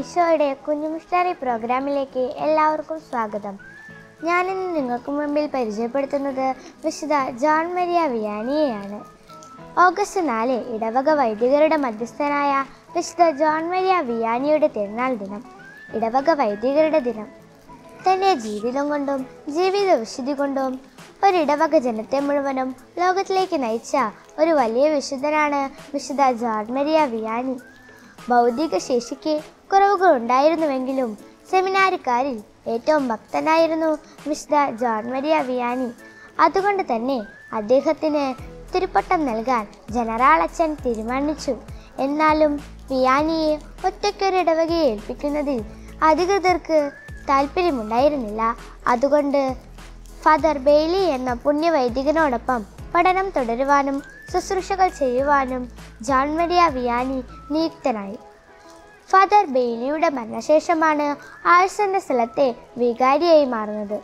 ഈശോയുടെ കുഞ്ഞുമിഷണറി പ്രോഗ്രാമിലേക്ക് എല്ലാവർക്കും സ്വാഗതം ഞാനിന്ന് നിങ്ങൾക്ക് മുമ്പിൽ പരിചയപ്പെടുത്തുന്നത് വിശുദ്ധ ജോൺ മരിയ വിയാനിയെയാണ് ഓഗസ്റ്റ് നാല് ഇടവക വൈദികരുടെ മധ്യസ്ഥനായ വിശുദ്ധ ജോൺ മരിയ വിയാനിയുടെ തിരുനാൾ ദിനം ഇടവക വൈദികരുടെ ദിനം തൻ്റെ ജീവിതം കൊണ്ടും ജീവിത വിശുദ്ധി കൊണ്ടും ഒരിടവക ജനത്തെ മുഴുവനും ലോകത്തിലേക്ക് നയിച്ച ഒരു വലിയ വിശുദ്ധനാണ് വിശുദ്ധ ജോൺ മരിയ വിയാനി ഭൗതിക ശേഷിക്ക് കുറവുകൾ ഉണ്ടായിരുന്നുവെങ്കിലും സെമിനാരിക്കാരിൽ ഏറ്റവും ഭക്തനായിരുന്നു വിശുദ്ധ ജോൺ മരിയ വിയാനി അതുകൊണ്ട് തന്നെ അദ്ദേഹത്തിന് തിരുപ്പട്ടം നൽകാൻ ജനറാൾ അച്ഛൻ തീരുമാനിച്ചു എന്നാലും വിയാനിയെ ഒറ്റയ്ക്കൊരു ഇടവകയെ ഏൽപ്പിക്കുന്നതിൽ അധികൃതർക്ക് താല്പര്യമുണ്ടായിരുന്നില്ല അതുകൊണ്ട് ഫാദർ ബെയ്ലി എന്ന പുണ്യവൈദികനോടൊപ്പം പഠനം തുടരുവാനും ശുശ്രൂഷകൾ ചെയ്യുവാനും ജോൺ മരിയ വിയാനി നിയുക്തനായി ഫാദർ ബെയ്ലിയുടെ മരണശേഷമാണ് ആഴ്സ് എന്ന സ്ഥലത്തെ വികാരിയായി മാറുന്നത്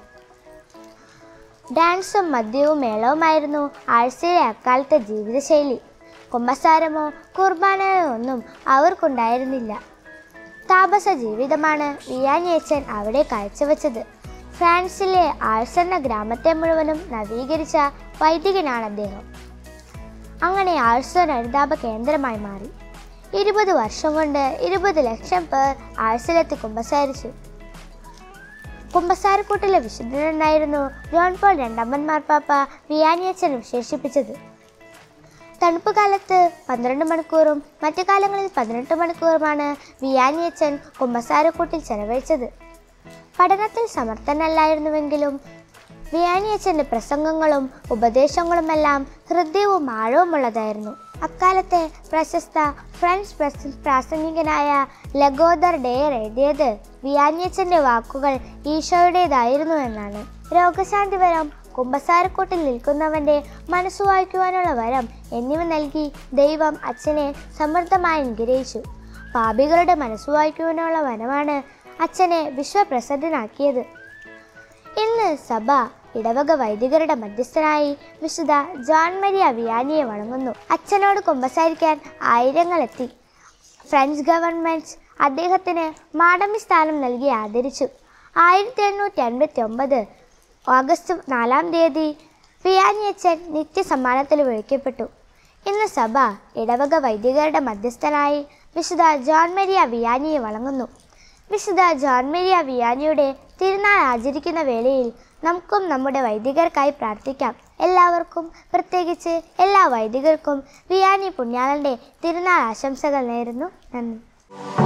ഡാൻസും മദ്യവും മേളവുമായിരുന്നു ആഴ്സയിലെ അക്കാലത്തെ ജീവിതശൈലി കുമ്പസാരമോ കുർബാനയോ ഒന്നും അവർക്കുണ്ടായിരുന്നില്ല താപസ ജീവിതമാണ് വിയാനിയച്ചൻ അവിടെ കാഴ്ചവെച്ചത് ഫ്രാൻസിലെ ആഴ്സ് എന്ന ഗ്രാമത്തെ മുഴുവനും നവീകരിച്ച വൈദികനാണ് അദ്ദേഹം അങ്ങനെ ആഴ്സ് ഒരു അനുതാപ കേന്ദ്രമായി മാറി ഇരുപത് വർഷം കൊണ്ട് ഇരുപത് ലക്ഷം പേർ ആഴ്സിലെത്തി കുമ്പസാരിച്ചു കുമ്പസാരക്കൂട്ടിലെ വിശുദ്ധനായിരുന്നു ജോൺ പോൾ രണ്ടാമൻ മാർപ്പാപ്പ വിയാനിയച്ചൻ വിശേഷിപ്പിച്ചത് തണുപ്പ് കാലത്ത് പന്ത്രണ്ട് മണിക്കൂറും മറ്റു കാലങ്ങളിൽ പതിനെട്ട് മണിക്കൂറുമാണ് വിയാനിയച്ചൻ കുമ്പസാരക്കൂട്ടിൽ ചെലവഴിച്ചത് പഠനത്തിൽ സമർത്ഥനല്ലായിരുന്നുവെങ്കിലും വിയാനിയച്ചൻ്റെ പ്രസംഗങ്ങളും ഉപദേശങ്ങളുമെല്ലാം ഹൃദയവും ആഴവുമുള്ളതായിരുന്നു അക്കാലത്തെ പ്രശസ്ത ഫ്രഞ്ച് പ്രസ- പ്രാസംഗികനായ ലഗോദർ ഡെയർ എഴുതിയത് വിയാനിയച്ചൻ്റെ വാക്കുകൾ ഈശോയുടേതായിരുന്നു എന്നാണ് രോഗശാന്തി വരം കുമ്പസാരക്കൂട്ടിൽ നിൽക്കുന്നവൻ്റെ മനസ്സു വായിക്കുവാനുള്ള വരം എന്നിവ നൽകി ദൈവം അച്ഛനെ സമൃദ്ധമായി അനുഗ്രഹിച്ചു പാപികളുടെ മനസ്സു വായിക്കുവാനുള്ള വരമാണ് അച്ഛനെ വിശ്വപ്രസിദ്ധനാക്കിയത് ഇന്ന് സഭ ഇടവക വൈദികരുടെ മധ്യസ്ഥനായി വിശുദ്ധ ജോൺ മരിയ വിയാനിയെ വണങ്ങുന്നു അച്ഛനോട് കുമ്പസാരിക്കാൻ ആയിരങ്ങൾ എത്തി ഫ്രഞ്ച് ഗവൺമെൻറ് അദ്ദേഹത്തിന് മാടമ്പി സ്ഥാനം നൽകി ആദരിച്ചു ആയിരത്തി എണ്ണൂറ്റി അൻപത്തി ഒമ്പത് ഓഗസ്റ്റ് നാലാം തീയതി വിയാനി അച്ഛൻ നിത്യസമ്മാനത്തിൽ വിളിക്കപ്പെട്ടു ഇന്ന് സഭ ഇടവക വൈദികരുടെ മധ്യസ്ഥനായി വിശുദ്ധ ജോൺ മരിയ വിയാനിയെ വണങ്ങുന്നു വിശുദ്ധ ജോൺ മരിയ വിയാനിയുടെ തിരുനാൾ ആചരിക്കുന്ന വേളയിൽ നമുക്കും നമ്മുടെ വൈദികർക്കായി പ്രാർത്ഥിക്കാം എല്ലാവർക്കും പ്രത്യേകിച്ച് എല്ലാ വൈദികർക്കും വിയാനി പുണ്യാളൻ്റെ തിരുനാൾ ആശംസകൾ നേരുന്നു നന്ദി